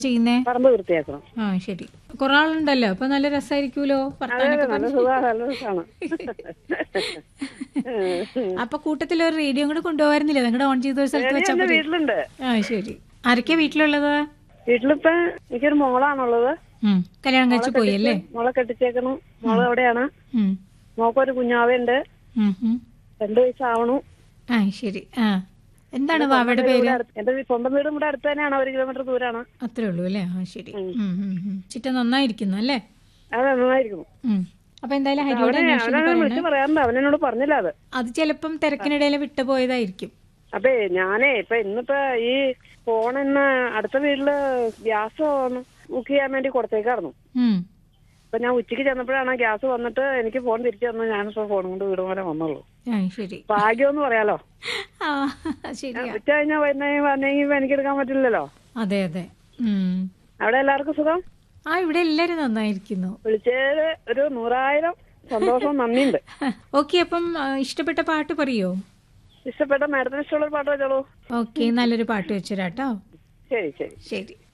ചെയ്യുന്നേ പറമ്പ് വൃത്തിയാക്കണം ആ ശരി കുറെ ആളുണ്ടല്ലോ അപ്പൊ നല്ല രസമായിരിക്കുമല്ലോ അതെ അതെ നല്ല സുഖമാണ് നല്ല രസമാണ് അപ്പൊ കൂട്ടത്തിൽ ഒരു റേഡിയോ കൂടെ കൊണ്ടുപോകാറുന്നില്ല നിങ്ങളുടെ ഓൺ ചെയ്ത ഒരു സ്ഥലത്ത് വെച്ചാൽ എന്റെ മതി വീട്ടിലുണ്ട് ആ ശരി ആരൊക്കെയാ വീട്ടിലുള്ളത് വീട്ടിലിപ്പോ എനിക്കൊരു മോളാണുള്ളത് ഉം. കല്യാണം കഴിച്ചു പോയി അല്ലേ മോളെ കെട്ടിച്ചേക്കണം മോള് എവിടെയാണ് ഉം. മോക്കൊരു കുഞ്ഞാവയുണ്ട് ഉം, ഉം. രണ്ടു വയസ്സാവണു ആ ശരി ആ എന്താണ് വാവയുടെ പേര് ഇവിടെ അടുത്ത്- എന്റെ വീ- സ്വന്തം വീടും ഇവിടെ അടുത്ത് തന്നെയാണ് ഒരു കിലോമീറ്റർ ദൂരാണ് അത്രേ ഉള്ളൂ അല്ലേ ആ ശരി ഉം, ഉം, ഉം. ചിറ്റ നന്നായിരിക്കുന്നു അല്ലേ അത് നന്നായിരിക്കുന്നു ഉം. അപ്പൊ എന്തായാലും ഹരിയോട് അവനെ അന്വേഷണം അവനെ പറയണേ വിളിച്ച് പറയാറുണ്ട് അവനെന്നോട് പറഞ്ഞില്ല അത് അത് ചിലപ്പം തിരക്കിനിടയിൽ വിട്ടുപോയതായിരിക്കും അപ്പേ ഞാനേ ഇപ്പൊ ഇന്നിപ്പോ ഈ ഫോണിന്ന് അടുത്ത വീട്ടില് ഗ്യാസ് ബുക്ക് ചെയ്യാൻ വേണ്ടി കൊടുത്തേക്കായിരുന്നു ഉം. അപ്പൊ ഞാൻ ഉച്ചയ്ക്ക് ചെന്നപ്പോഴാണ് ഗ്യാസ് വന്നിട്ട് എനിക്ക് ഫോൺ തിരിച്ചു തന്നു ഞാനിപ്പോ ഫോൺ കൊണ്ട് വീട് പോലെ വന്നുള്ളൂ ആ ശരി ഭാഗ്യമെന്ന് പറയാലോ ആ ശരിയാ ഉച്ച കഴിഞ്ഞാൽ വരുന്നെങ്കിൽ വന്നെങ്കിൽ എനിക്ക് എടുക്കാൻ പറ്റില്ലല്ലോ അതെ അതെ ഉം. അവിടെ എല്ലാവർക്കും സുഖം ആ ഇവിടെ എല്ലാരും നന്നായിരിക്കുന്നു വിളിച്ചതില് ഒരു നൂറായിരം സന്തോഷം നന്ദിയുണ്ട് ഓക്കെ അപ്പം ആ, ഇഷ്ടപ്പെട്ട പാട്ട് പറയോ ഇഷ്ടപ്പെട്ട മാഡത്തിന് ഇഷ്ടമുള്ള ഒരു പാട്ട് വെച്ചോളൂ ഓക്കെ നല്ലൊരു പാട്ട് വെച്ചുതരാട്ടോ ശരി ശരി ശരി